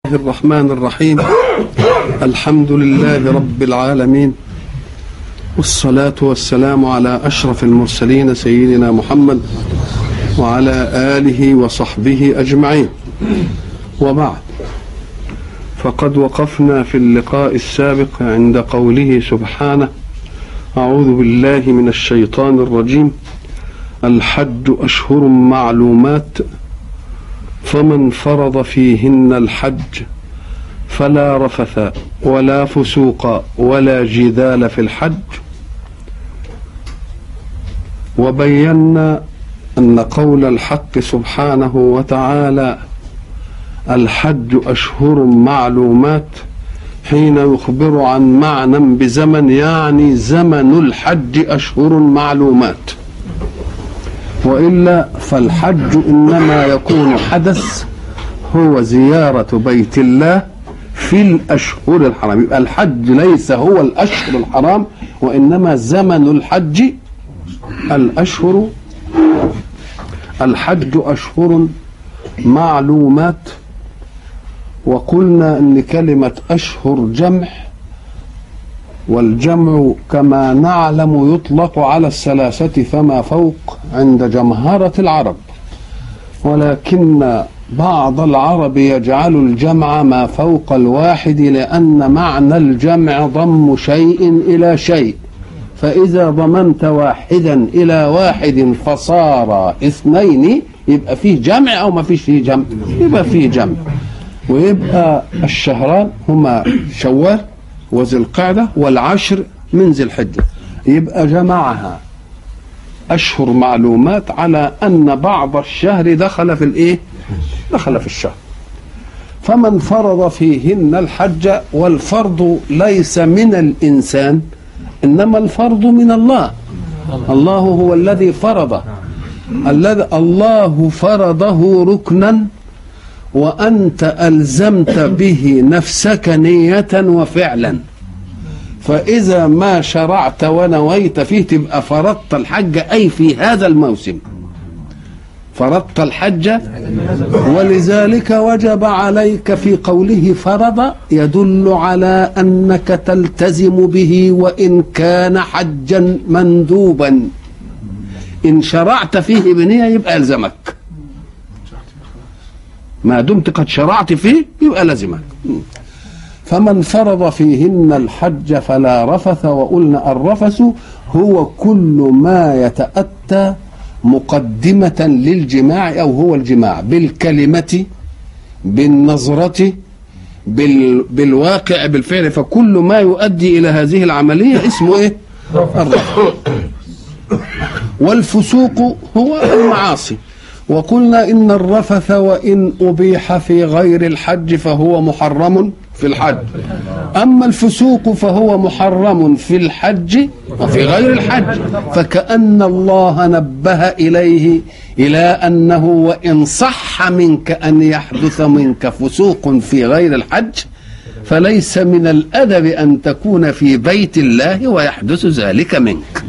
الرحمن الرحيم الحمد لله رب العالمين والصلاة والسلام على أشرف المرسلين سيدنا محمد وعلى آله وصحبه أجمعين وبعد فقد وقفنا في اللقاء السابق عند قوله سبحانه أعوذ بالله من الشيطان الرجيم الحج أشهر معلومات فمن فرض فيهن الحج فلا رفث ولا فسوق ولا جدال في الحج وبينا ان قول الحق سبحانه وتعالى الحج اشهر معلومات حين يخبر عن معنى بزمن يعني زمن الحج اشهر معلومات والا فالحج انما يكون حدث هو زياره بيت الله في الاشهر الحرام يبقى الحج ليس هو الاشهر الحرام وانما زمن الحج الاشهر الحج اشهر معلومات وقلنا ان كلمه اشهر جمع والجمع كما نعلم يطلق على الثلاثة فما فوق عند جمهرة العرب ولكن بعض العرب يجعل الجمع ما فوق الواحد لأن معنى الجمع ضم شيء إلى شيء فإذا ضمنت واحدا إلى واحد فصار اثنين يبقى فيه جمع أو ما فيش فيه جمع يبقى فيه جمع ويبقى الشهران هما شوال وذي القعدة والعشر من ذي الحجة يبقى جمعها أشهر معلومات على أن بعض الشهر دخل في الإيه دخل في الشهر فمن فرض فيهن الحج والفرض ليس من الإنسان إنما الفرض من الله الله هو الذي فرض الذي الله فرضه ركنا وأنت ألزمت به نفسك نية وفعلا فإذا ما شرعت ونويت فيه تبقى فرضت الحج أي في هذا الموسم فرضت الحج ولذلك وجب عليك في قوله فرض يدل على أنك تلتزم به وإن كان حجا مندوبا إن شرعت فيه بنية يبقى يلزمك ما دمت قد شرعت فيه يبقى لازمك فمن فرض فيهن الحج فلا رفث وقلنا الرفث هو كل ما يتأتى مقدمة للجماع أو هو الجماع بالكلمة بالنظرة بال بالواقع بالفعل فكل ما يؤدي إلى هذه العملية اسمه إيه؟ الرفث والفسوق هو المعاصي وقلنا إن الرفث وإن أبيح في غير الحج فهو محرم في الحج أما الفسوق فهو محرم في الحج وفي غير الحج فكأن الله نبه إليه إلى أنه وإن صح منك أن يحدث منك فسوق في غير الحج فليس من الأدب أن تكون في بيت الله ويحدث ذلك منك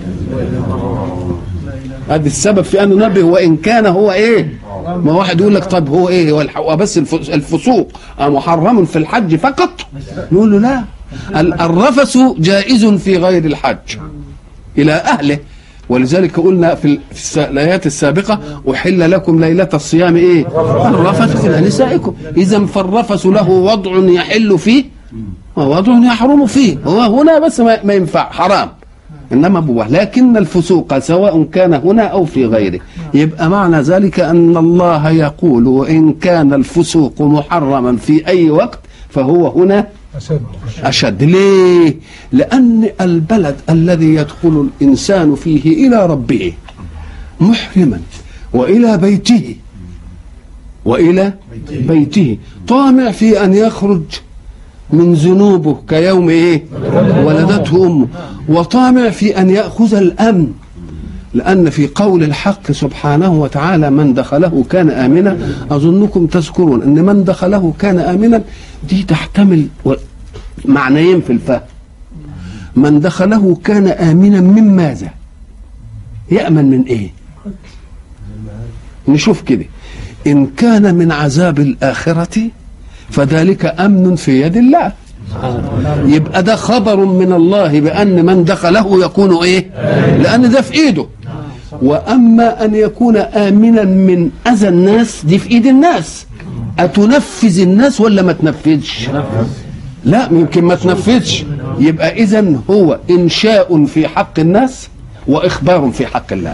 هذا السبب في ان ننبه وان كان هو ايه ما واحد يقول لك طب هو ايه هو بس الفسوق محرم في الحج فقط نقول له لا الرفث جائز في غير الحج الى اهله ولذلك قلنا في الايات السابقه احل لكم ليله الصيام ايه الرفث الى نسائكم اذا فالرفث له وضع يحل فيه ووضع يحرم فيه هو هنا بس ما ينفع حرام انما بوه لكن الفسوق سواء كان هنا او في غيره يبقى معنى ذلك ان الله يقول وان كان الفسوق محرما في اي وقت فهو هنا أشد. أشد ليه لأن البلد الذي يدخل الإنسان فيه إلى ربه محرما وإلى بيته وإلى بيته طامع في أن يخرج من ذنوبه كيوم ايه ولدته امه وطامع في ان ياخذ الامن لان في قول الحق سبحانه وتعالى من دخله كان امنا اظنكم تذكرون ان من دخله كان امنا دي تحتمل معنيين في الفهم من دخله كان امنا من ماذا يامن من ايه نشوف كده ان كان من عذاب الاخره فذلك امن في يد الله يبقى ده خبر من الله بان من دخله يكون ايه لان ده في ايده واما ان يكون امنا من اذى الناس دي في ايد الناس اتنفذ الناس ولا ما تنفذش لا يمكن ما تنفذش يبقى اذا هو انشاء في حق الناس واخبار في حق الله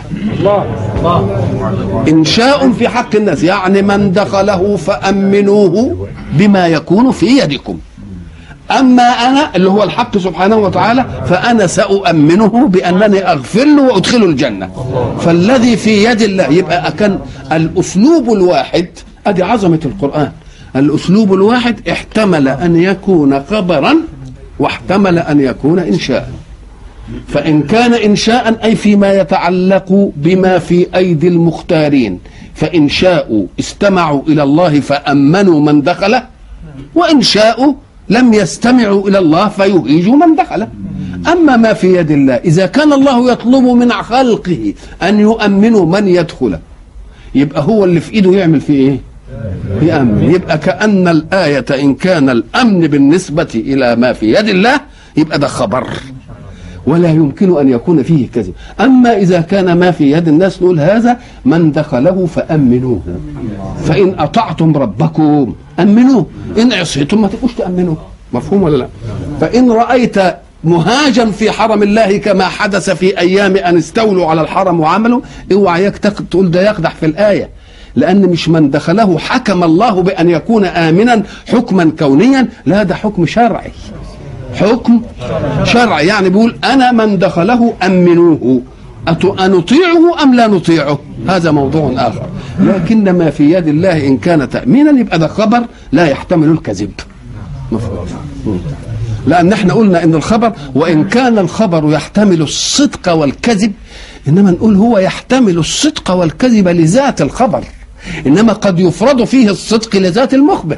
انشاء في حق الناس يعني من دخله فامنوه بما يكون في يدكم اما انا اللي هو الحق سبحانه وتعالى فانا ساؤمنه بانني اغفر له وادخله الجنه فالذي في يد الله يبقى كان الاسلوب الواحد ادي عظمه القران الاسلوب الواحد احتمل ان يكون خبرا واحتمل ان يكون انشاء فان كان انشاء اي فيما يتعلق بما في ايدي المختارين فان شاءوا استمعوا الى الله فامنوا من دخله وان شاءوا لم يستمعوا الى الله فيهيجوا من دخله اما ما في يد الله اذا كان الله يطلب من خلقه ان يؤمنوا من يدخل يبقى هو اللي في ايده يعمل فيه ايه يأمن يبقى كأن الآية إن كان الأمن بالنسبة إلى ما في يد الله يبقى ده خبر ولا يمكن أن يكون فيه كذب أما إذا كان ما في يد الناس نقول هذا من دخله فأمنوه فإن أطعتم ربكم أمنوه إن عصيتم ما تبقوش تأمنوه مفهوم ولا لا فإن رأيت مهاجا في حرم الله كما حدث في أيام أن استولوا على الحرم وعملوا اوعى تقول ده يقدح في الآية لأن مش من دخله حكم الله بأن يكون آمنا حكما كونيا لا ده حكم شرعي حكم شرعي يعني بيقول أنا من دخله أمنوه أنطيعه أم لا نطيعه هذا موضوع آخر لكن ما في يد الله إن كان تأمينا يبقى ده خبر لا يحتمل الكذب مفهوم لأن احنا قلنا إن الخبر وإن كان الخبر يحتمل الصدق والكذب إنما نقول هو يحتمل الصدق والكذب لذات الخبر انما قد يفرض فيه الصدق لذات المخبر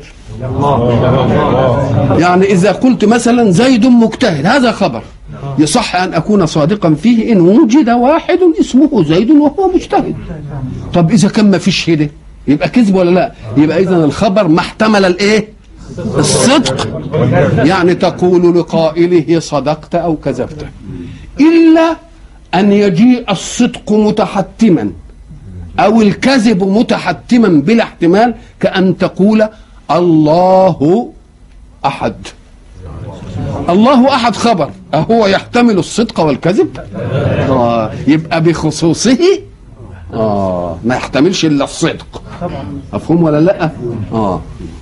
يعني اذا قلت مثلا زيد مجتهد هذا خبر يصح ان اكون صادقا فيه ان وجد واحد اسمه زيد وهو مجتهد طب اذا كان ما فيش هده يبقى كذب ولا لا يبقى اذا الخبر ما احتمل الايه الصدق يعني تقول لقائله صدقت او كذبت الا ان يجيء الصدق متحتما أو الكذب متحتما بلا احتمال كأن تقول الله أحد الله أحد خبر أهو يحتمل الصدق والكذب آه يبقى بخصوصه آه ما يحتملش إلا الصدق مفهوم ولا لا آه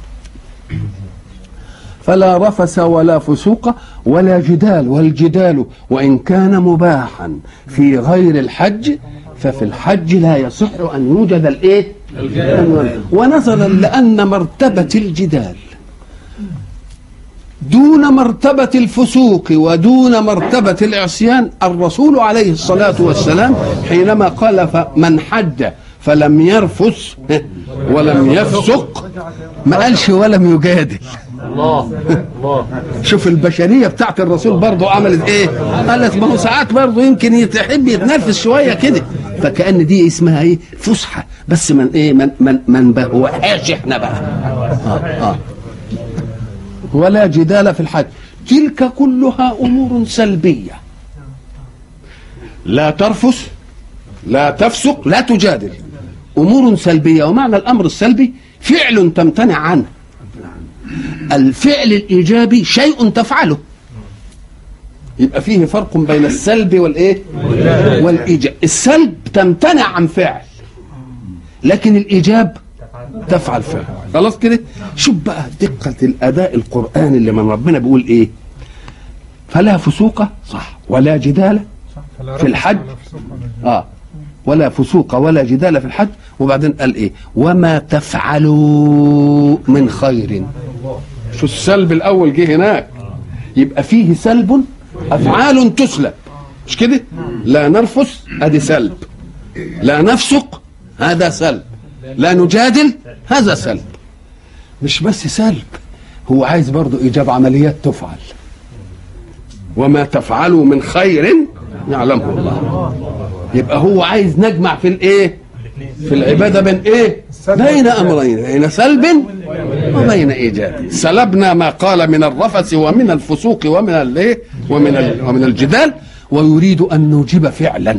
فلا رفس ولا فسوق ولا جدال والجدال وإن كان مباحا في غير الحج ففي الحج لا يصح أن يوجد الإيه ونظرا لأن مرتبة الجدال دون مرتبة الفسوق ودون مرتبة العصيان الرسول عليه الصلاة والسلام حينما قال فمن حج فلم يرفث ولم يفسق ما قالش ولم يجادل الله الله شوف البشريه بتاعت الرسول برضه عملت ايه؟ قالت ما هو ساعات برضه يمكن يحب يتنفس شويه كده فكأن دي اسمها ايه؟ فسحه بس من ايه؟ من من من بهوهاش احنا بقى آه آه. ولا جدال في الحج تلك كلها امور سلبيه لا ترفس لا تفسق لا تجادل امور سلبيه ومعنى الامر السلبي فعل تمتنع عنه الفعل الايجابي شيء تفعله يبقى فيه فرق بين السلب والايه والايجاب السلب تمتنع عن فعل لكن الايجاب تفعل فعل خلاص كده شوف بقى دقه الاداء القراني اللي من ربنا بيقول ايه فلا فسوق صح ولا جدال في الحج اه ولا فسوق ولا جدال في الحج وبعدين قال ايه وما تفعلوا من خير شو السلب الاول جه هناك يبقى فيه سلب افعال تسلب مش كده لا نرفس ادي سلب لا نفسق هذا سلب لا نجادل هذا سلب مش بس سلب هو عايز برضه ايجاب عمليات تفعل وما تفعلوا من خير يعلمه الله يبقى هو عايز نجمع في الايه في العباده بين ايه بين امرين بين سلب وبين ايجاده سلبنا ما قال من الرفث ومن الفسوق ومن الايه ومن ال- ومن الجدال ويريد ان نوجب فعلا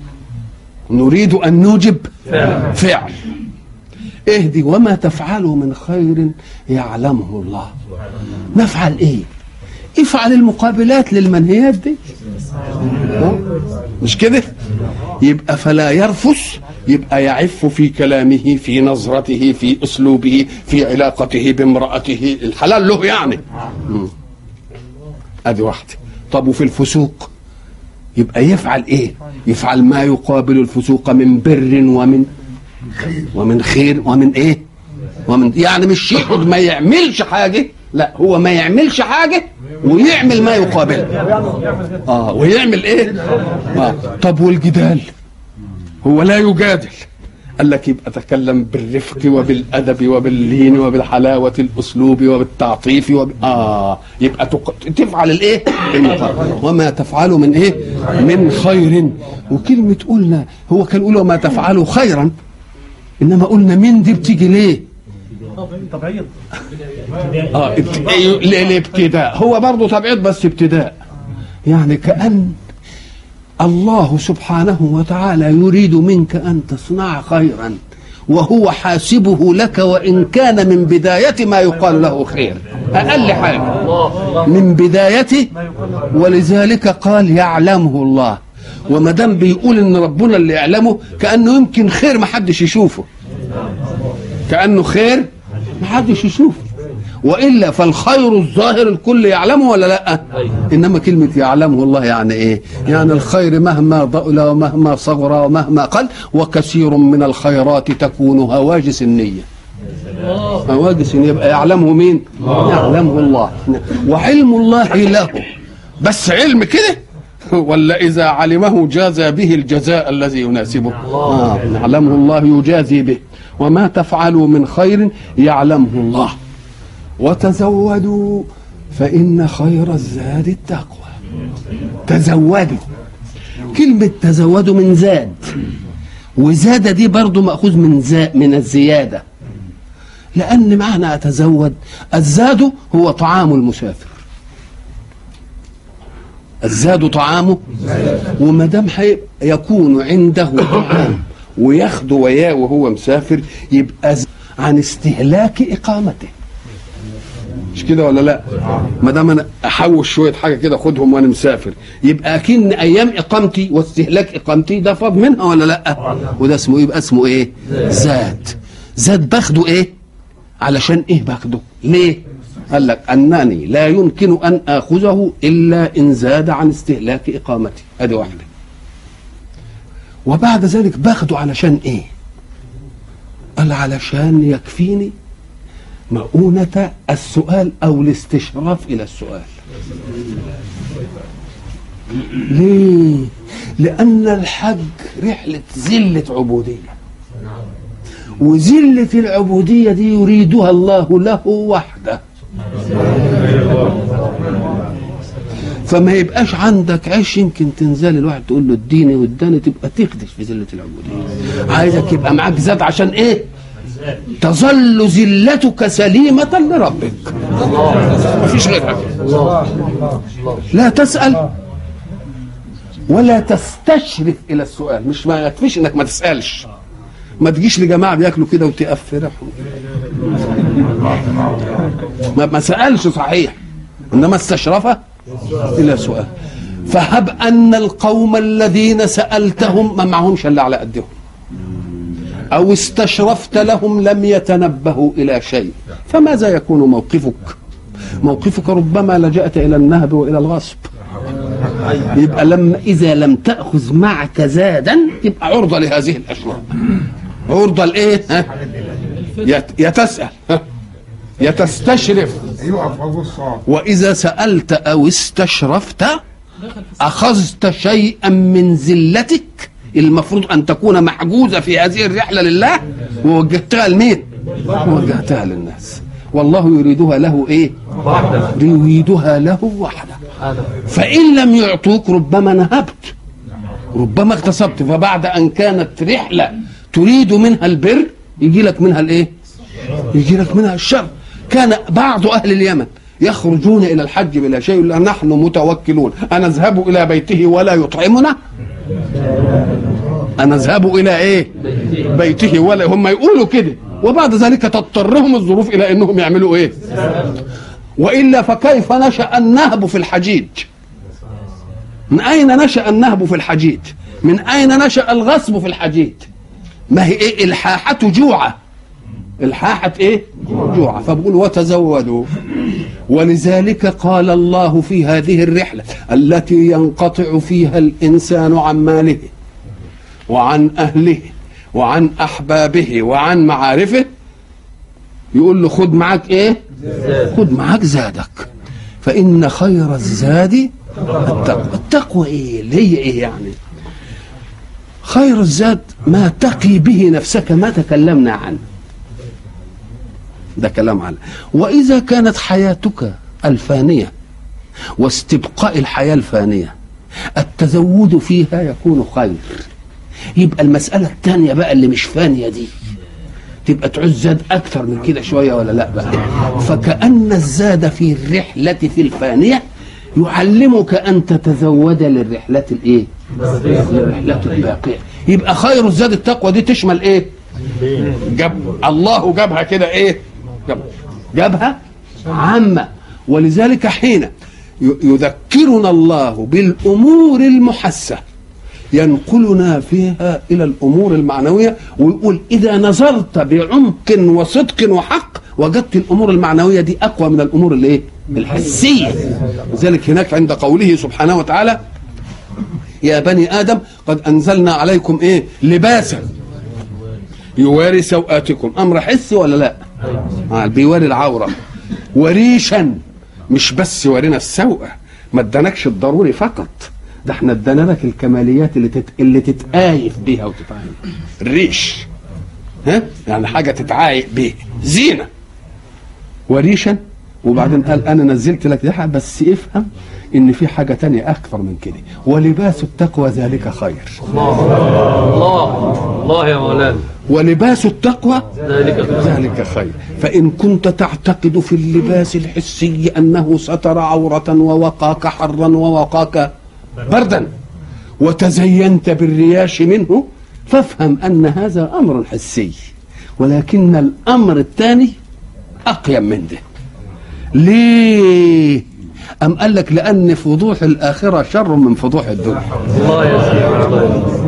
نريد ان نوجب فعل اهدي وما تفعلوا من خير يعلمه الله نفعل ايه افعل المقابلات للمنهيات دي ها؟ مش كده يبقى فلا يرفث يبقى يعف في كلامه في نظرته في اسلوبه في علاقته بامراته الحلال له يعني مم. ادي واحده طب وفي الفسوق يبقى يفعل ايه يفعل ما يقابل الفسوق من بر ومن ومن خير ومن ايه ومن يعني مش يقعد ما يعملش حاجه لا هو ما يعملش حاجه ويعمل ما يقابله اه ويعمل ايه اه طب والجدال هو لا يجادل قال لك يبقى تكلم بالرفق وبالادب وباللين وبالحلاوه الاسلوب وبالتعطيف وب... اه يبقى تق... تفعل الايه المقابل. وما تفعلوا من ايه من خير وكلمه قلنا هو كان يقول وما تفعلوا خيرا انما قلنا من دي بتيجي ليه تبعيض اه ابت... أيوه، ل- الابتداء هو برضه تبعيض بس ابتداء يعني كأن الله سبحانه وتعالى يريد منك أن تصنع خيرا وهو حاسبه لك وإن كان من بداية ما يقال له خير أقل حاجة من بدايته ولذلك قال يعلمه الله وما دام بيقول ان ربنا اللي يعلمه كانه يمكن خير ما حدش يشوفه كانه خير ما حدش يشوفه والا فالخير الظاهر الكل يعلمه ولا لا انما كلمه يعلمه الله يعني ايه يعني الخير مهما ضئل ومهما صغر ومهما قل وكثير من الخيرات تكون هواجس النيه هواجس النية يبقى يعلمه مين يعلمه الله وعلم الله له بس علم كده ولا إذا علمه جازى به الجزاء الذي يناسبه آه يعلمه الله يجازي به وما تفعلوا من خير يعلمه الله وتزودوا فإن خير الزاد التقوى تزودوا كلمة تزودوا من زاد وزاد دي برضو مأخوذ من زا من الزيادة لأن معنى أتزود الزاد هو طعام المسافر الزاد طعامه وما دام حي- يكون عنده طعام وياخده وياه وهو مسافر يبقى ز- عن استهلاك اقامته مش كده ولا لا ما دام انا احوش شويه حاجه كده خدهم وانا مسافر يبقى اكن ايام اقامتي واستهلاك اقامتي ده فاض منها ولا لا وده اسمه يبقى اسمه ايه زاد زاد باخده ايه علشان ايه باخده ليه قال لك انني لا يمكن ان اخذه الا ان زاد عن استهلاك اقامتي ادي واحده وبعد ذلك باخده علشان ايه قال علشان يكفيني مؤونة السؤال أو الاستشراف إلى السؤال ليه؟ لأن الحج رحلة زلة عبودية وزلة العبودية دي يريدها الله له وحده فما يبقاش عندك عيش يمكن تنزل الواحد تقول له اديني واداني تبقى تخدش في زلة العبودية عايزك يبقى معاك زاد عشان ايه تظل زلتك سليمة لربك مفيش غير حاجة لا تسأل ولا تستشرف إلى السؤال مش ما يكفيش إنك ما تسألش ما تجيش لجماعة بياكلوا كده وتقفرحوا ما, ما سألش صحيح إنما استشرف إلى سؤال فهب أن القوم الذين سألتهم ما معهمش إلا على قدهم أو استشرفت لهم لم يتنبهوا إلى شيء فماذا يكون موقفك موقفك ربما لجأت إلى النهب وإلى الغصب يبقى لما إذا لم تأخذ معك زادا يبقى عرضة لهذه الأشياء عرضة لإيه ها؟ يت- يتسأل ها؟ يتستشرف يقف ابو الصاد وإذا سألت أو استشرفت أخذت شيئا من زلتك المفروض أن تكون محجوزة في هذه الرحلة لله ووجهتها لمين؟ ووجهتها للناس والله يريدها له إيه؟ يريدها له وحده فإن لم يعطوك ربما نهبت ربما اغتصبت فبعد أن كانت رحلة تريد منها البر يجي لك منها الإيه؟ يجي لك منها الشر كان بعض اهل اليمن يخرجون الى الحج بلا شيء يقول نحن متوكلون أنذهب الى بيته ولا يطعمنا أنذهب الى ايه بيته ولا هم يقولوا كده وبعد ذلك تضطرهم الظروف الى انهم يعملوا ايه والا فكيف نشا النهب في الحجيج من اين نشا النهب في الحجيج من اين نشا الغصب في الحجيج ما هي ايه الحاحه جوعه الحاحة ايه جوعة فبقول وتزودوا ولذلك قال الله في هذه الرحلة التي ينقطع فيها الإنسان عن ماله وعن أهله وعن أحبابه وعن معارفه يقول له خد معاك ايه خد معاك زادك فإن خير الزاد التقوى التقوى ايه اللي هي ايه يعني خير الزاد ما تقي به نفسك ما تكلمنا عنه ده كلام على وإذا كانت حياتك الفانية واستبقاء الحياة الفانية التزود فيها يكون خير يبقى المسألة الثانية بقى اللي مش فانية دي تبقى تعوز زاد أكثر من كده شوية ولا لا بقى فكأن الزاد في الرحلة في الفانية يعلمك أن تتزود للرحلة الإيه؟ للرحلة الباقية يبقى خير الزاد التقوى دي تشمل إيه؟ جاب الله جابها كده إيه؟ جاب جابها عامة ولذلك حين يذكرنا الله بالأمور المحسة ينقلنا فيها إلى الأمور المعنوية ويقول إذا نظرت بعمق وصدق وحق وجدت الأمور المعنوية دي أقوى من الأمور الإيه؟ الحسية لذلك هناك عند قوله سبحانه وتعالى يا بني آدم قد أنزلنا عليكم إيه لباسا يواري سوآتكم أمر حسي ولا لا آه بيواري العورة وريشا مش بس يورينا السوءة ما ادانكش الضروري فقط ده احنا ادانا لك الكماليات اللي تت... اللي تتآيف بيها وتتعايف الريش ها يعني حاجه تتعايق بيه زينه وريشا وبعدين قال انا نزلت لك ده بس افهم ان في حاجه تانية اكثر من كده ولباس التقوى ذلك خير الله الله يا مولانا ولباس التقوى ذلك خير. ذلك خير فإن كنت تعتقد في اللباس الحسي أنه ستر عورة ووقاك حرا ووقاك بردا وتزينت بالرياش منه فافهم أن هذا أمر حسي ولكن الأمر الثاني أقيم من ده ليه أم قال لك لأن فضوح الآخرة شر من فضوح الدنيا الله يا سيدي الله يا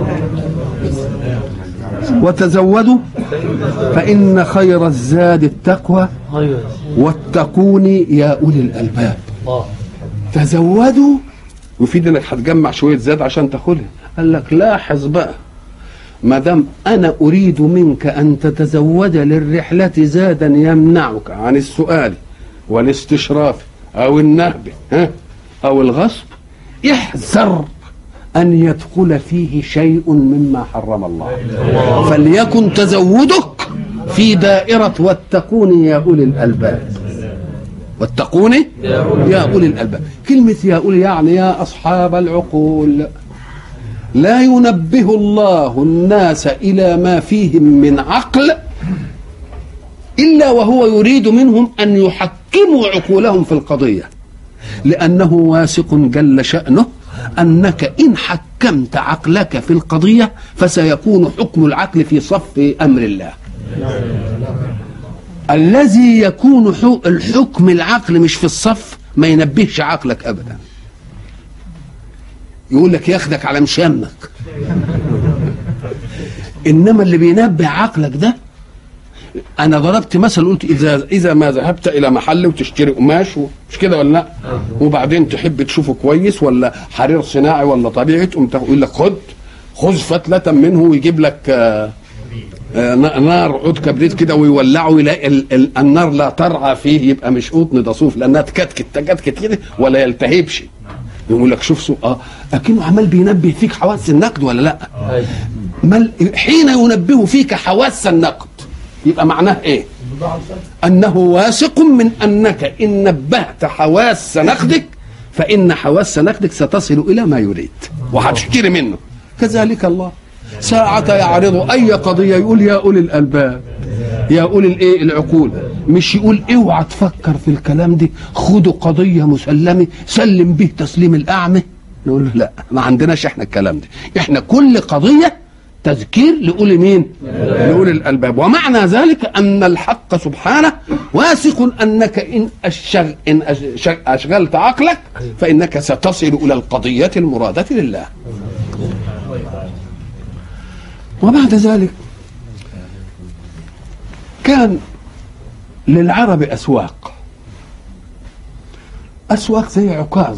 وتزودوا فإن خير الزاد التقوى سيدي. ايوه يا سيدي. واتقون يا أولي الألباب الله تزودوا يفيد انك هتجمع شويه زاد عشان تاخدها قال لك لاحظ بقى ما دام انا اريد منك ان تتزود للرحله زادا يمنعك عن السؤال والاستشراف او النهب ها او الغصب احذر ان يدخل فيه شيء مما حرم الله فليكن تزودك في دائره واتقوني يا اولي الالباب واتقوني يا أولي الألباب كلمة يا أولي يعني يا أصحاب العقول لا ينبه الله الناس إلى ما فيهم من عقل إلا وهو يريد منهم أن يحكموا عقولهم في القضية لأنه واثق جل شأنه أنك إن حكمت عقلك في القضية فسيكون حكم العقل في صف أمر الله الذي يكون حو- الحكم العقل مش في الصف ما ينبهش عقلك ابدا يقول لك ياخدك على مشامك انما اللي بينبه عقلك ده انا ضربت مثل قلت اذا اذا ما ذهبت الى محل وتشتري قماش و- مش كده ولا لا وبعدين تحب تشوفه كويس ولا حرير صناعي ولا طبيعي تقوم تاخد- يقول لك خد خذ فتله منه ويجيب لك آه آه، ن- نار عود كبريت كده ويولعه يلاقي ال- ال- النار لا ترعى فيه يبقى مش قطن ده صوف لانها تكتكت تكتكت كده ولا يلتهبش يقول لك شوف سوء اه اكنه عمال بينبه فيك حواس النقد ولا لا أيوة. مل حين ينبه فيك حواس النقد يبقى معناه ايه انه واثق من انك ان نبهت حواس نقدك فان حواس نقدك ستصل الى ما يريد وهتشتري منه كذلك الله ساعة يعرض أي قضية يقول يا أولي الألباب يا أولي الإيه العقول مش يقول اوعى تفكر في الكلام دي خدوا قضية مسلمة سلم به تسليم الأعمى نقول له لا ما عندناش احنا الكلام ده احنا كل قضية تذكير لأولي مين لأولي الألباب ومعنى ذلك أن الحق سبحانه واثق أنك إن, أشغ إن أشغ أشغلت عقلك فإنك ستصل إلى القضية المرادة لله وبعد ذلك كان للعرب أسواق أسواق زي عكاظ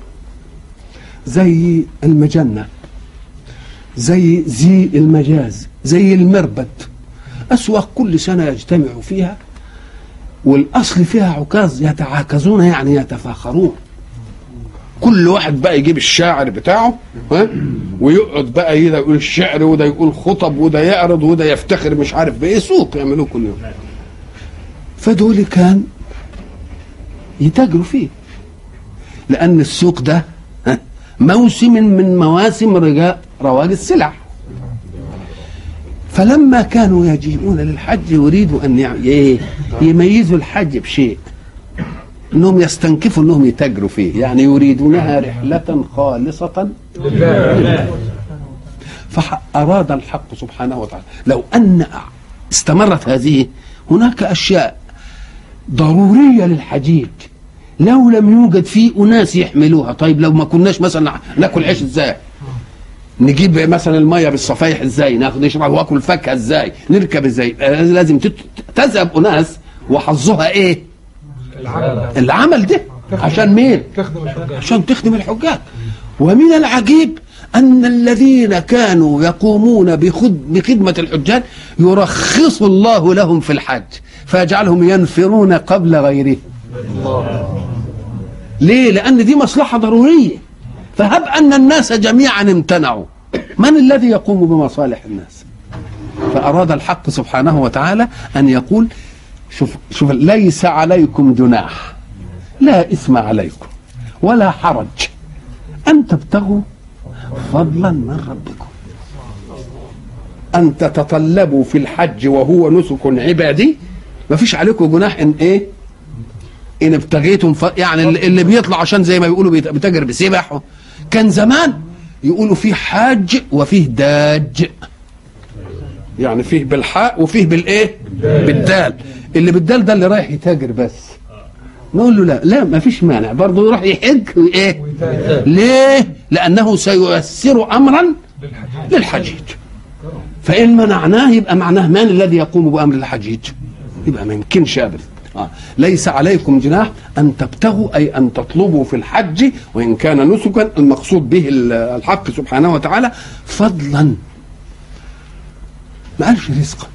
زي المجنة زي زي المجاز زي المربد أسواق كل سنة يجتمعوا فيها والأصل فيها عكاظ يتعاكزون يعني يتفاخرون كل واحد بقى يجيب الشاعر بتاعه ها ويقعد بقى ده يقول الشعر وده يقول خطب وده يعرض وده يفتخر مش عارف بايه سوق يعملوه كل يوم فدول كان يتاجروا فيه لان السوق ده ها، موسم من مواسم رجاء رواج السلع فلما كانوا يجيئون للحج يريدوا ان يع- ايه يميزوا الحج بشيء انهم يستنكفوا انهم يتاجروا فيه يعني يريدونها رحله خالصه فأراد الحق سبحانه وتعالى لو أن استمرت هذه هناك أشياء ضرورية للحجيج لو لم يوجد فيه أناس يحملوها طيب لو ما كناش مثلا ناكل عيش ازاي نجيب مثلا الميه بالصفايح ازاي ناخد نشرب واكل فاكهه ازاي نركب ازاي آه، لازم تت- تذهب اناس وحظها ايه العمل ده عشان مين تخدم الحجاج عشان تخدم الحجاج ومن العجيب أن الذين كانوا يقومون بخد بخدمة الحجاج يرخص الله لهم في الحج فيجعلهم ينفرون قبل غيره ليه؟ لأن دي مصلحة ضرورية فهب أن الناس جميعا امتنعوا من الذي يقوم بمصالح الناس فأراد الحق سبحانه وتعالى أن يقول شوف شوف ليس عليكم جناح لا إثم عليكم ولا حرج أن تبتغوا فضلا من ربكم أن تتطلبوا في الحج وهو نسك عبادي ما فيش عليكم جناح إن إيه إن ابتغيتم ف... يعني اللي اللي بيطلع عشان زي ما بيقولوا بيت- بيتاجر بسبح كان زمان يقولوا فيه حاج وفيه داج يعني فيه بالحاء وفيه بالايه بالدال اللي بالدال ده اللي رايح يتاجر بس نقول له لا لا ما فيش مانع برضه يروح يحج وايه ليه لانه سييسر امرا للحجيج فان منعناه يبقى معناه من الذي يقوم بامر الحجيج يبقى ما يمكنش ابدا آه. ليس عليكم جناح ان تبتغوا اي ان تطلبوا في الحج وان كان نسكا المقصود به ال- الحق سبحانه وتعالى فضلا ما قالش رزقا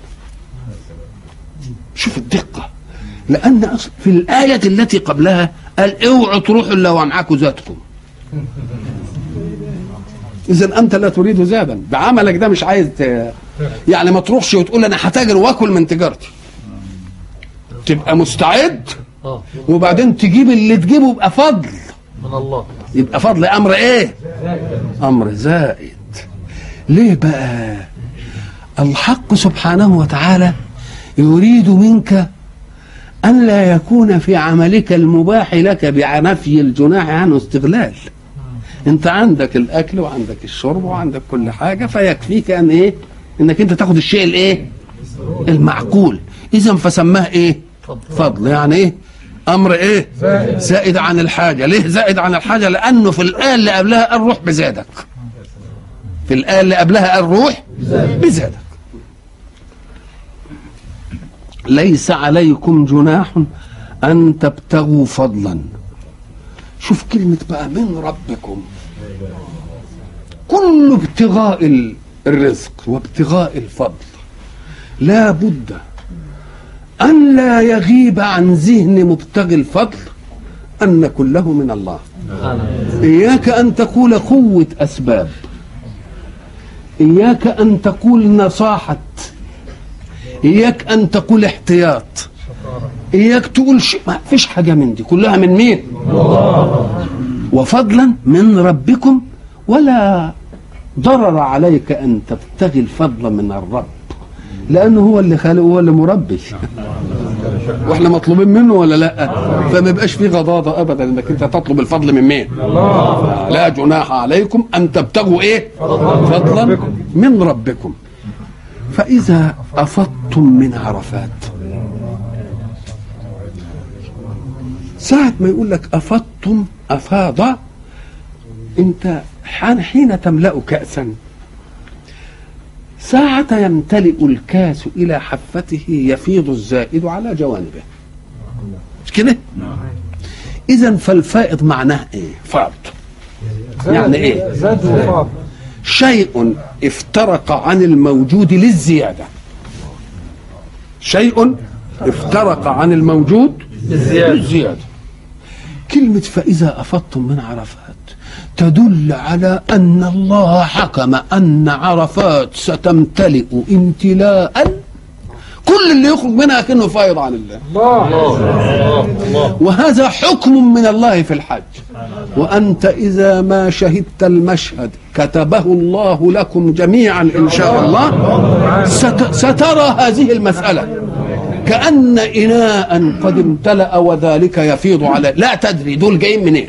شوف الدقه لان أصل في الايه التي قبلها قال اوعوا تروحوا الا ومعاكم ذاتكم اذا انت لا تريد ذهبا بعملك ده مش عايز ت... يعني ما تروحش وتقول انا هتاجر واكل من تجارتي تبقى مستعد اه وبعدين تجيب اللي تجيبه يبقى فضل من الله يبقى فضل امر ايه امر زائد ليه بقى الحق سبحانه وتعالى يريد منك ان لا يكون في عملك المباح لك بنفي الجناح عنه استغلال انت عندك الاكل وعندك الشرب وعندك كل حاجه فيكفيك ان ايه انك انت تاخد الشيء الايه المعقول اذا فسماه ايه فضل يعني ايه امر ايه زائد عن الحاجه ليه زائد عن الحاجه لانه في الايه اللي قبلها قال روح بزادك في الايه اللي قبلها قال روح بزادك ليس عليكم جناح ان تبتغوا فضلا شوف كلمه بقى من ربكم كل ابتغاء ال- الرزق وابتغاء الفضل لا بد أن لا يغيب عن ذهن مبتغي الفضل أن كله من الله إياك أن تقول قوة أسباب إياك أن تقول نصاحة إياك أن تقول احتياط إياك تقول شيء ما فيش حاجة من دي كلها من مين وفضلا من ربكم ولا ضرر عليك أن تبتغي الفضل من الرب لانه هو اللي خالق وهو اللي مربي واحنا مطلوبين منه ولا لا فما يبقاش في غضاضه ابدا انك انت تطلب الفضل من مين لا جناح عليكم ان تبتغوا ايه فضلا من ربكم فاذا افضتم من عرفات ساعة ما يقول لك أفضتم أفاض أنت حين حين تملأ كأسا ساعة يمتلئ الكاس إلى حفته يفيض الزائد على جوانبه مش كده؟ إذا فالفائض معناه إيه؟ فاض يعني إيه؟ زاد وفاض شيء افترق عن الموجود للزيادة شيء افترق عن الموجود بالزيادة. للزيادة كلمة فإذا أفضتم من عرفات تدل على أن الله حكم أن عرفات ستمتلئ امتلاء كل اللي يخرج منها كأنه فايض عن الله الله وهذا حكم من الله في الحج وأنت إذا ما شهدت المشهد كتبه الله لكم جميعا إن شاء الله ست سترى هذه المسألة كأن إناء قد امتلأ وذلك يفيض عليه لا تدري دول جايين منين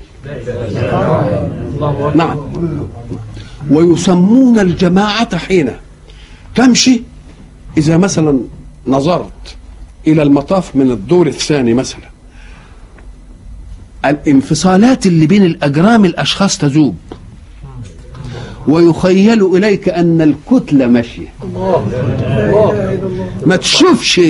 نعم ويسمون الجماعة حين تمشي إذا مثلا نظرت إلى المطاف من الدور الثاني مثلا الانفصالات اللي بين الأجرام الأشخاص تذوب ويخيل إليك أن الكتلة ماشية ما تشوفش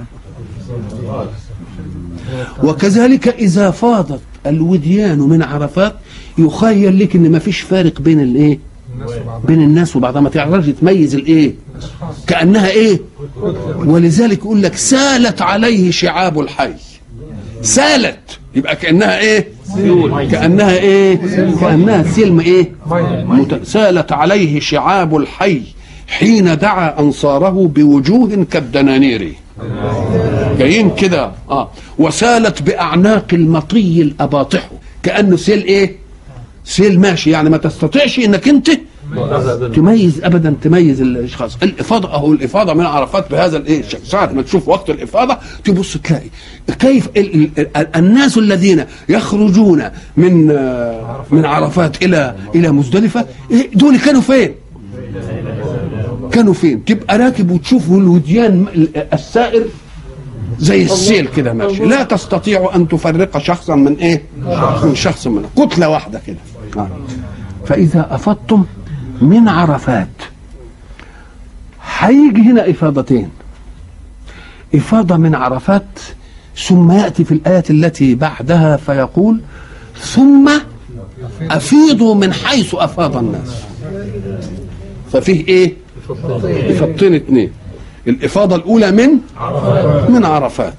وكذلك إذا فاضت الوديان من عرفات يخيل لك ان ما فيش فارق بين الايه بين الناس وبعضها ما تعرفش تميز الايه كانها ايه ولذلك يقول لك سالت عليه شعاب الحي سالت يبقى كانها ايه كانها ايه كانها سلم ايه مت- سالت عليه شعاب الحي حين دعا انصاره بوجوه كالدنانير جايين كده اه وسالت باعناق المطي الاباطح كانه سيل ايه سيل ماشي يعني ما تستطيعش انك انت تميز ابدا تميز الاشخاص الافاضه اهو الافاضه من عرفات بهذا الايه الشكل ساعه ما تشوف وقت الافاضه تبص تلاقي كيف ال ال ال الناس الذين يخرجون من آه، من عرفات الى الى مزدلفه إيه دول كانوا فين؟ كانوا فين؟ تبقى راكب وتشوف الوديان السائر زي السيل كده ماشي لا تستطيع ان تفرق شخصا من ايه؟ من شخص من كتله واحده كده آه. فاذا افضتم من عرفات هيجي هنا افاضتين افاضه من عرفات ثم ياتي في الايه التي بعدها فيقول ثم افيضوا من حيث افاض الناس ففيه ايه افاضتين اتنين الافاضه الاولى من من عرفات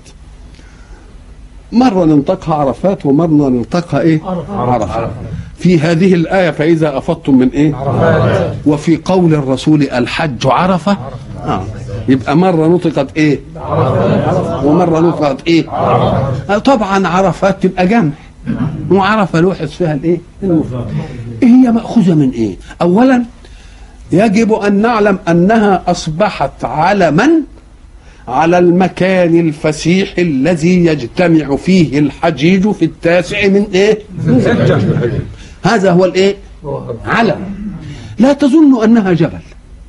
مرة ننطقها عرفات ومرة ننطقها ايه عرفات في هذه الآية فإذا أفضتم من ايه وفي قول الرسول الحج عرفة آه. يبقى مرة نطقت ايه ومرة نطقت ايه آه طبعا عرفات تبقى جمع وعرفة لوحظ فيها الايه المفرد إيه هي مأخوذة من ايه اولا يجب ان نعلم انها اصبحت علما على المكان الفسيح الذي يجتمع فيه الحجيج في التاسع من ايه من ذي الحجة. هذا هو الايه علم لا تظن انها جبل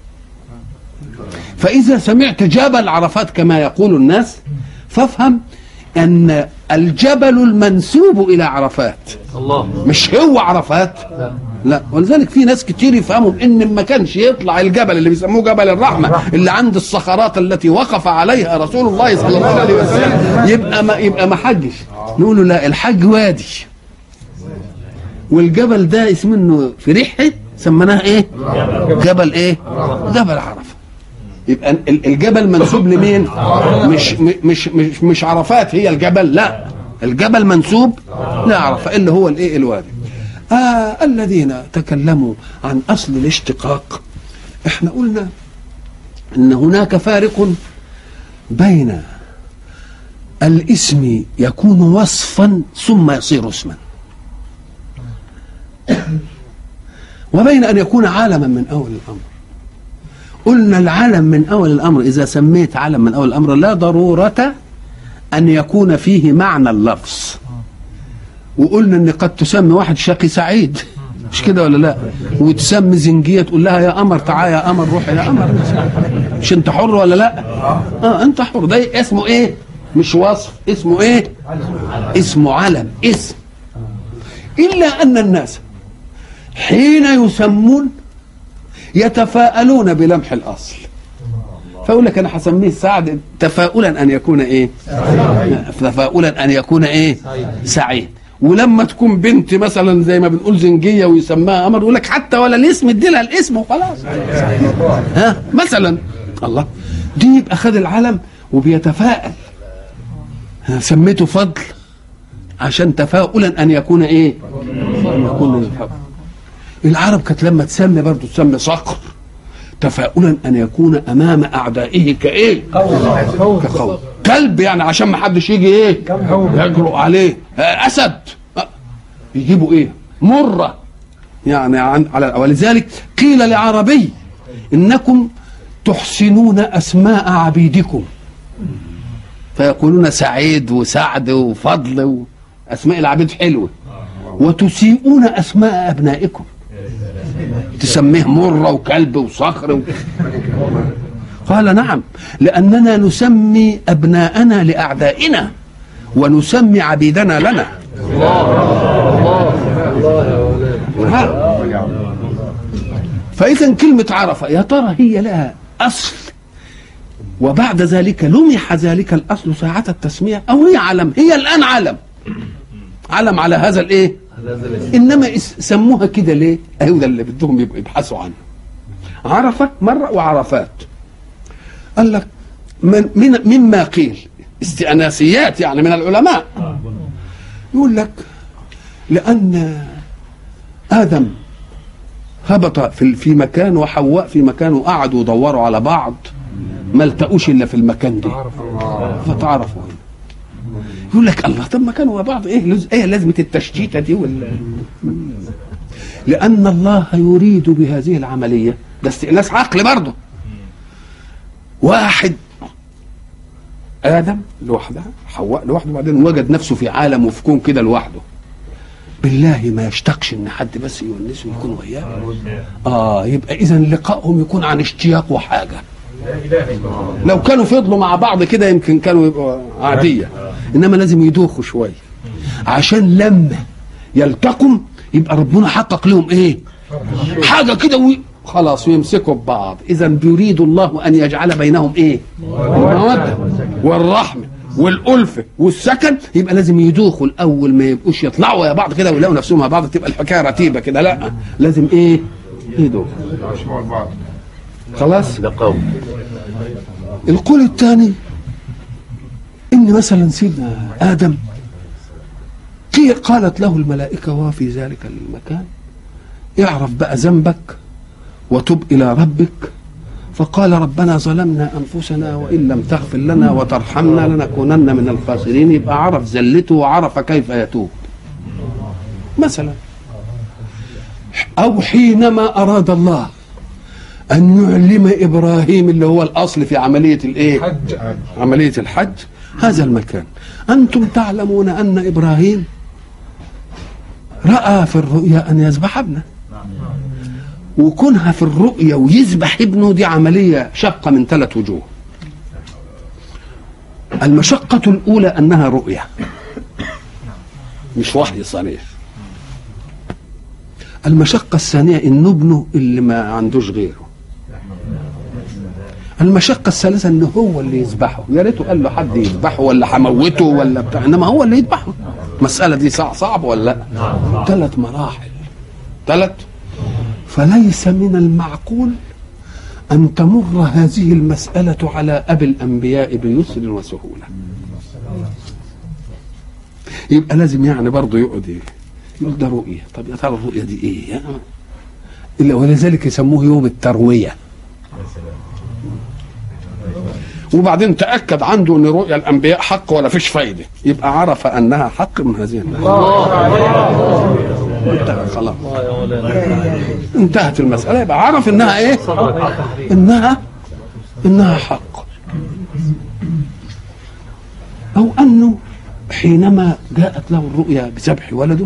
فاذا سمعت جبل عرفات كما يقول الناس فافهم ان الجبل المنسوب الى عرفات الله مش هو عرفات لا ولذلك في ناس كتير يفهموا ان ما كانش يطلع الجبل اللي بيسموه جبل الرحمه اللي عند الصخرات التي وقف عليها رسول الله صلى الله عليه وسلم يبقى ما يبقى ما حجش نقول له لا الحج وادي والجبل ده اسمه انه في ريحه سميناه ايه جبل ايه جبل عرفه يبقى ال- الجبل منسوب لمين مش مش مش مش عرفات هي الجبل لا الجبل منسوب لعرفه اللي هو الايه الوادي آه الذين تكلموا عن اصل الاشتقاق احنا قلنا ان هناك فارق بين الاسم يكون وصفا ثم يصير اسما وبين ان يكون عالما من اول الامر قلنا العلم من اول الامر اذا سميت علم من اول الامر لا ضروره ان يكون فيه معنى اللفظ وقلنا ان قد تسمي واحد شقي سعيد مش كده ولا لا وتسمي زنجيه تقول لها يا قمر تعالى يا قمر روح يا قمر مش انت حر ولا لا اه انت حر ده اسمه ايه مش وصف اسمه ايه اسمه علم اسم الا ان الناس حين يسمون يتفاءلون بلمح الاصل فيقول لك انا هسميه سعد تفاؤلا ان يكون ايه تفاؤلا ان يكون ايه سعيد ولما تكون بنت مثلا زي ما بنقول زنجيه ويسماها قمر يقول لك حتى ولا الاسم ادي لها الاسم وخلاص ها مثلا الله دي يبقى خد العلم وبيتفائل ها، سميته فضل عشان تفاؤلا ان يكون ايه ان يكون الفضل العرب كانت لما تسمي برضه تسمي صقر تفاؤلا ان يكون امام اعدائه كايه كقوم كلب يعني عشان ما حدش يجي ايه يجرؤ عليه آه، اسد آه، يجيبوا ايه مره يعني عن على ولذلك قيل لعربي انكم تحسنون اسماء عبيدكم فيقولون سعيد وسعد وفضل اسماء العبيد حلوه وتسيئون اسماء ابنائكم تسميه مرة وكلب وصخر و... قال نعم لأننا نسمي أبناءنا لأعدائنا ونسمي عبيدنا لنا ها. فإذا كلمة عرفة يا ترى هي لها أصل وبعد ذلك لمح ذلك الأصل ساعة التسمية أو هي علم هي الآن علم علم على هذا الإيه انما اس- سموها كده ليه؟ اهو ده اللي بدهم يبقوا يبحثوا عنه. عرفه مره وعرفات. قال لك من من مما قيل استئناسيات يعني من العلماء يقول لك لان ادم هبط في في مكان وحواء في مكان وقعدوا يدوروا على بعض ما التقوش الا في المكان ده فتعرفوا هنا يقول لك الله طب ما كانوا مع بعض ايه لز... ايه لازمه التشتيته دي ولا لان الله يريد بهذه العمليه ده استئناس عقل برضه واحد ادم لوحده حواء لوحده وبعدين وجد نفسه في عالم وفي كون كده لوحده بالله ما يشتاقش ان حد بس يونسه ويكون وياه اه يبقى اذا لقائهم يكون عن اشتياق وحاجه لو كانوا فضلوا مع بعض كده يمكن كانوا يبقوا عاديه انما لازم يدوخوا شويه عشان لما يلتقوا يبقى ربنا حقق لهم ايه حاجه كده وي... خلاص ويمسكوا ببعض اذا بيريد الله ان يجعل بينهم ايه الموده والرحمه والألفة والسكن يبقى لازم يدوخوا الأول ما يبقوش يطلعوا يا بعض كده ويلاقوا نفسهم مع بعض تبقى الحكاية رتيبة كده لا لازم إيه يدوخوا خلاص ده قوم القول الثاني ان مثلا سيدنا ادم قي- قالت له الملائكه وهو في ذلك المكان اعرف بقى ذنبك وتب الى ربك فقال ربنا ظلمنا انفسنا وان لم تغفر لنا وترحمنا لنكونن من الخاسرين يبقى عرف زلته وعرف كيف يتوب مثلا او حينما اراد الله أن يعلم إبراهيم اللي هو الأصل في عملية الإيه؟ عملية الحج هذا المكان أنتم تعلمون أن إبراهيم رأى في الرؤيا أن يذبح ابنه وكونها في الرؤيا ويذبح ابنه دي عملية شقة من ثلاث وجوه المشقة الأولى أنها رؤية مش وحي صريح المشقة الثانية إن ابنه اللي ما عندوش غيره المشقة الثالثة إن هو اللي يذبحه يا ريته قال له حد يذبحه ولا هموته ولا بتاع إنما هو اللي يذبحه المسألة دي صعب صعب ولا لا ثلاث مراحل ثلاث فليس من المعقول أن تمر هذه المسألة على أبي الأنبياء بيسر وسهولة يبقى لازم يعني برضه يقعد ايه يقول ده رؤية طب يا ترى الرؤية دي ايه يعني إلا ولذلك يسموه يوم التروية وبعدين تأكد عنده ان رؤيا الأنبياء حق ولا فيش فايدة يبقى عرف أنها حق من هذه الناحية انتهى خلاص الله يا مولانا انتهت المسألة يبقى عرف انها ايه انها انها حق او انه حينما جاءت له الرؤيا بذبح ولده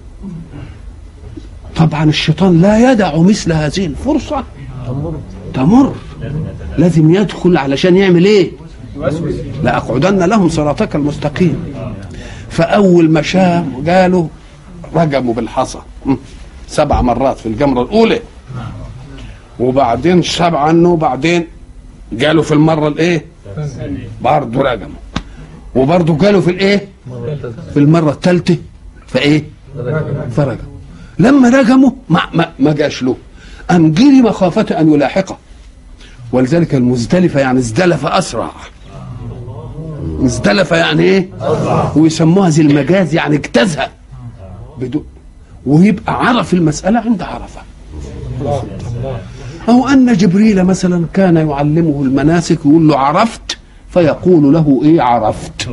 طبعا الشيطان لا يدع مثل هذه الفرصه تمر لازم يدخل علشان يعمل ايه لاقعدن لهم صراطك المستقيم فاول ما شاف قالوا رجموا بالحصى م. سبع مرات في الجمره الاولى وبعدين شاب عنه وبعدين قالوا في المره الايه برضه رجموا وبرضه قالوا في الايه في المره الثالثه فايه فرجموا لما رجموا ما ما, ما جاش له أم جري مخافة أن يلاحقه ولذلك المزدلفة يعني ازدلف أسرع ازدلف يعني ايه ويسموها زي المجاز يعني اجتازها بدون ويبقى عرف المسألة عند عرفة أو أن جبريل مثلا كان يعلمه المناسك يقول له عرفت فيقول له إيه عرفت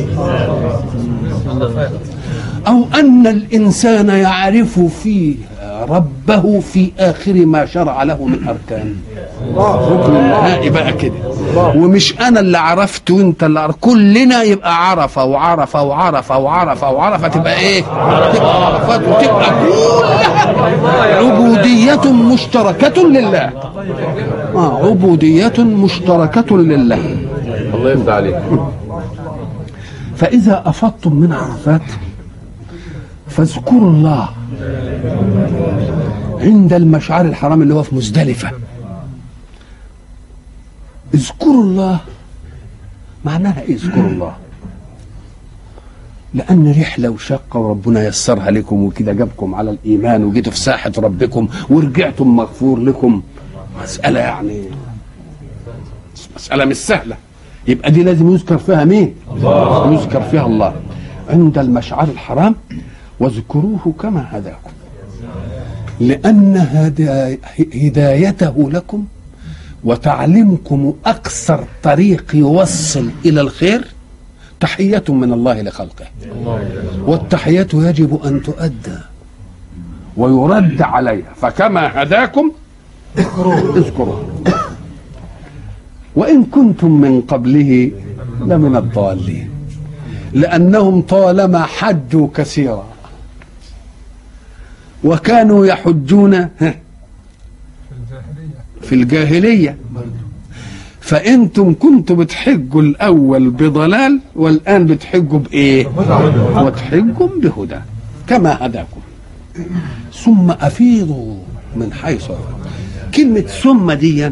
أو أن الإنسان يعرف فيه ربه في آخر ما شرع له من أركان ركن النهائي بقى كده ومش أنا اللي عرفت وأنت اللي عرفت كلنا يبقى عرفة وعرفة وعرفة وعرفة وعرفة تبقى إيه؟ تبقى عرفات وتبقى كلها عبودية مشتركة لله آه عبودية مشتركة لله الله يفتح عليك فإذا أفضتم من عرفات فاذكروا الله عند المشعر الحرام اللي هو في مزدلفة اذكروا الله معناها ايه اذكروا الله لأن رحلة وشقة وربنا يسرها لكم وكده جابكم على الإيمان وجيتوا في ساحة ربكم ورجعتم مغفور لكم مسألة يعني مسألة مش سهلة يبقى دي لازم يذكر فيها مين؟ الله يذكر فيها الله عند المشعر الحرام واذكروه كما هداكم لأن هدا- هدايته لكم وتعليمكم أكثر طريق يوصل إلى الخير تحية من الله لخلقه والتحية يجب أن تؤدى ويرد عليها فكما هداكم اذكروه وإن كنتم من قبله لمن الضالين لأنهم طالما حجوا كثيرا وكانوا يحجون ها، في الجاهلية فأنتم كنتم بتحجوا الأول بضلال والآن بتحجوا بإيه وتحجوا بهدى كما هداكم ثم أفيضوا من حيث أفاض. كلمة ثم دي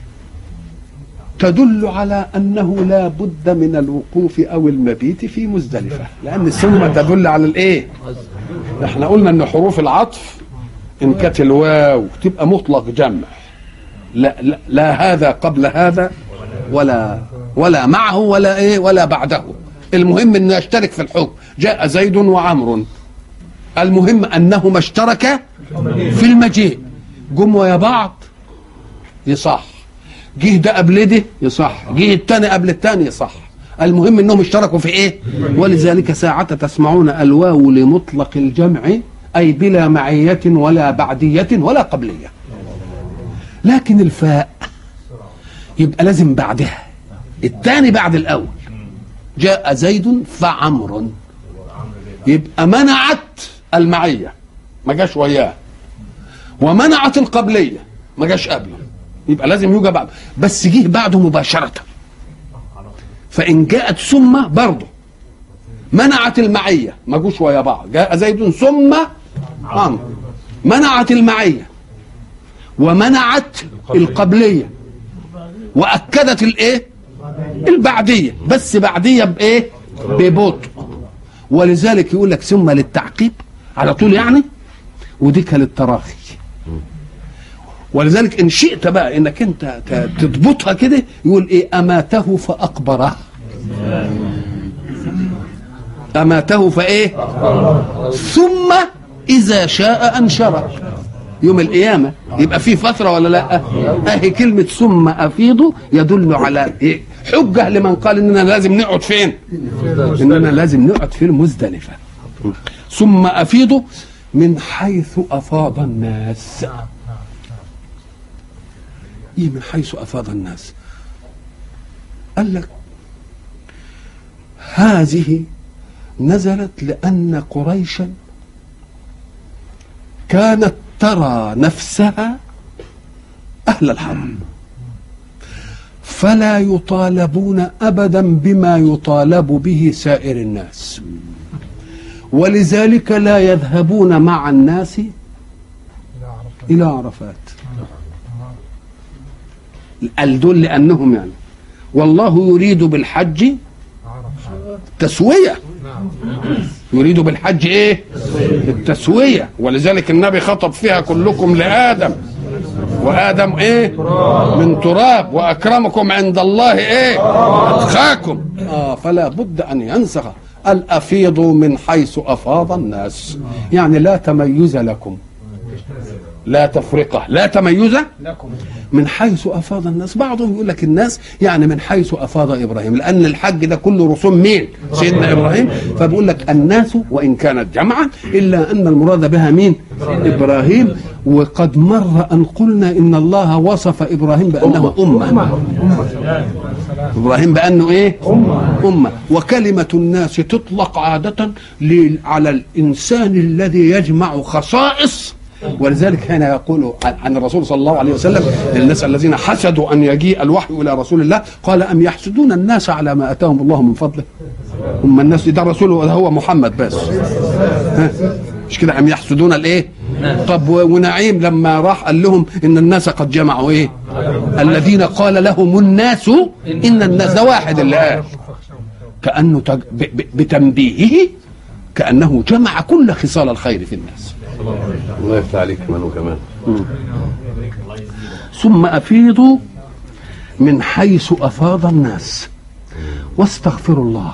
تدل على أنه لا بد من الوقوف أو المبيت في مزدلفة لأن ثم تدل على الإيه احنا قلنا ان حروف العطف ان كانت الواو تبقى مطلق جمع لا, لا, لا هذا قبل هذا ولا ولا معه ولا ايه ولا بعده المهم انه يشترك في الحكم جاء زيد وعمر المهم انهما اشتركا في المجيء جم ويا بعض يصح جه ده قبل ده يصح جه التاني قبل التاني يصح المهم انهم اشتركوا في ايه ولذلك ساعة تسمعون الواو لمطلق الجمع اي بلا معية ولا بعدية ولا قبلية لكن الفاء يبقى لازم بعدها الثاني بعد الاول جاء زيد فعمر يبقى منعت المعية ما جاش وياه ومنعت القبلية ما جاش قبله يبقى لازم يوجد بعد بس جه بعده مباشرة فإن جاءت ثم برضه منعت المعية ما جوش ويا بعض جاء زيد ثم عمرو منعت المعية ومنعت القبلية وأكدت الإيه البعدية بس بعدية بإيه ببطء ولذلك يقول لك ثم للتعقيب على طول يعني وديك للتراخي ولذلك ان شئت بقى انك انت ت- تضبطها كده يقول ايه اماته فاقبره اماته فايه ثم اذا شاء انشره يوم القيامة يبقى في فترة ولا لا اهي كلمة ثم افيضوا يدل على إيه؟ حجة لمن قال اننا لازم نقعد فين اننا لازم نقعد في المزدلفة ثم افيضوا من حيث افاض الناس ايه من حيث افاض الناس قال لك هذه نزلت لأن قريشا كانت ترى نفسها أهل الحرم فلا يطالبون أبدا بما يطالب به سائر الناس ولذلك لا يذهبون مع الناس إلى عرفات الدول لأنهم يعني والله يريد بالحج تسوية يريد بالحج ايه التسوية ولذلك النبي خطب فيها كلكم لآدم وآدم ايه من تراب وأكرمكم عند الله ايه أتقاكم آه فلا بد أن ينسخ الأفيض من حيث أفاض الناس يعني لا تميز لكم لا تفرقة لا تميز من حيث أفاض الناس بعضهم يقول لك الناس يعني من حيث أفاض إبراهيم لأن الحج ده كله رسوم مين سيدنا إبراهيم فبيقول لك الناس وإن كانت جمعا إلا أن المراد بها مين إبراهيم وقد مر أن قلنا إن الله وصف إبراهيم بأنه أمة إبراهيم بأنه إيه أمة وكلمة الناس تطلق عادة ل- على الإنسان الذي يجمع خصائص ولذلك هنا يقول عن- عن الرسول صلى الله عليه وسلم للناس الذين حسدوا ان يجيء الوحي الى رسول الله قال ام يحسدون الناس على ما اتاهم الله من فضله هم الناس ده الرسول هو محمد بس ها مش كده ام يحسدون الايه طب و- ونعيم لما راح قال لهم ان الناس قد جمعوا ايه الذين قال لهم الناس ان الناس ده واحد اللي قال كانه تج... ب... ب... بتنبيهه كانه جمع كل خصال الخير في الناس الله يفتح عليك منو كمان ثم افيضوا من حيث افاض الناس واستغفروا الله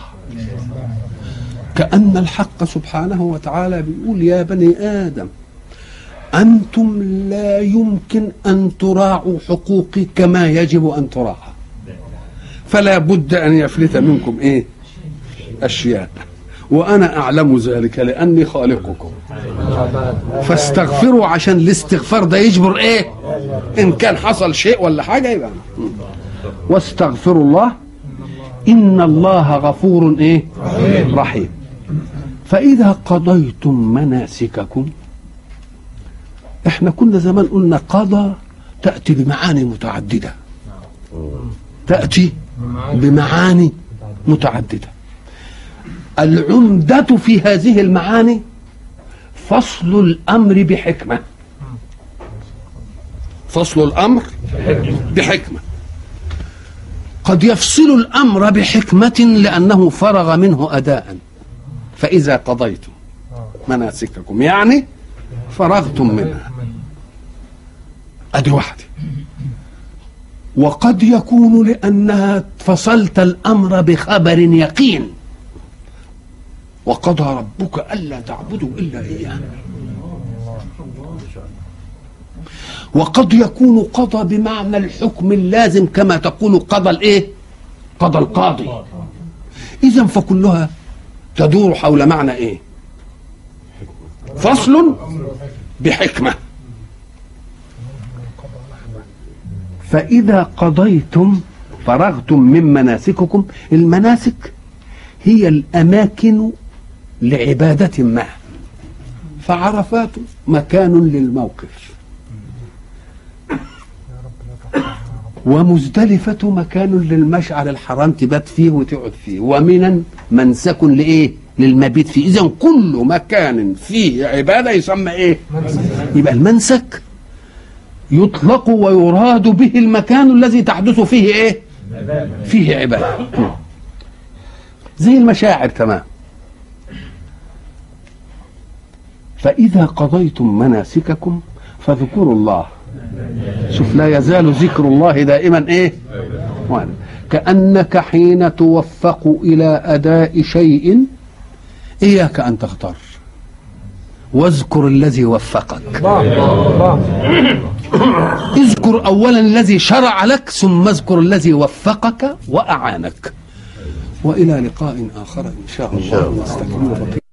كأن الحق سبحانه وتعالى بيقول يا بني آدم أنتم لا يمكن أن تراعوا حقوقي كما يجب أن تراعى فلا بد أن يفلت منكم إيه أشياء وأنا أعلم ذلك لأني خالقكم فاستغفروا عشان الاستغفار ده يجبر ايه ان كان حصل شيء ولا حاجه يبقى واستغفروا الله ان الله غفور ايه رحيم فاذا قضيتم مناسككم احنا كنا زمان قلنا قضى تاتي بمعاني متعدده تاتي بمعاني متعدده العمده في هذه المعاني فصل الامر بحكمه فصل الامر بحكمه قد يفصل الامر بحكمه لانه فرغ منه اداء فاذا قضيتم مناسككم يعني فرغتم منها ادي واحده وقد يكون لانها فصلت الامر بخبر يقين وقضى ربك الا تعبدوا الا اياه وقد يكون قضى بمعنى الحكم اللازم كما تقول قضى الايه قضى القاضي اذا فكلها تدور حول معنى ايه فصل بحكمه فاذا قضيتم فرغتم من مناسككم المناسك هي الاماكن لعباده ما فعرفات مكان للموقف ومزدلفة مكان للمشعر الحرام تبات فيه وتقعد فيه ومنا منسك لإيه للمبيت فيه إذا كل مكان فيه عبادة يسمى إيه يبقى المنسك يطلق ويراد به المكان الذي تحدث فيه إيه فيه عبادة زي المشاعر تمام فإذا قضيتم مناسككم فاذكروا الله شوف لا يزال ذكر الله دائما ايه وانا كأنك حين توفق إلى أداء شيء إياك أن تغتر واذكر الذي وفقك اذكر أولا الذي شرع لك ثم اذكر الذي وفقك وأعانك وإلى لقاء آخر إن شاء الله نستكمل بقية